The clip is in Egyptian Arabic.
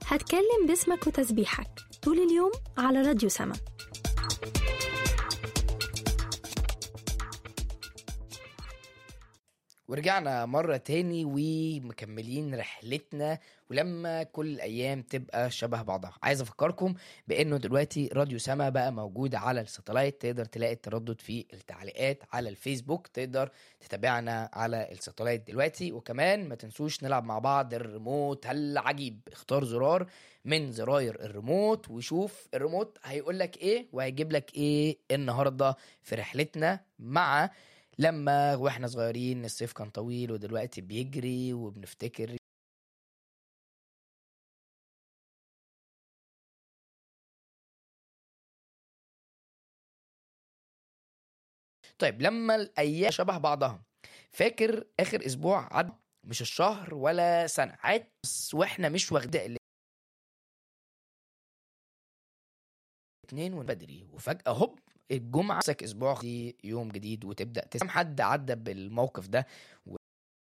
هتكلم باسمك وتسبيحك طول اليوم على راديو سما ورجعنا مرة تاني ومكملين رحلتنا ولما كل الأيام تبقى شبه بعضها عايز أفكركم بأنه دلوقتي راديو سما بقى موجود على الساتلايت تقدر تلاقي التردد في التعليقات على الفيسبوك تقدر تتابعنا على الساتلايت دلوقتي وكمان ما تنسوش نلعب مع بعض الريموت العجيب اختار زرار من زراير الريموت وشوف الريموت هيقول لك ايه وهيجيب لك ايه النهارده في رحلتنا مع لما واحنا صغيرين الصيف كان طويل ودلوقتي بيجري وبنفتكر طيب لما الايام شبه بعضها فاكر اخر اسبوع عد مش الشهر ولا سنه عاد بس واحنا مش واخدين الاثنين وبدري وفجاه هوب الجمعه مسك اسبوع دي يوم جديد وتبدا تسمع حد عدى بالموقف ده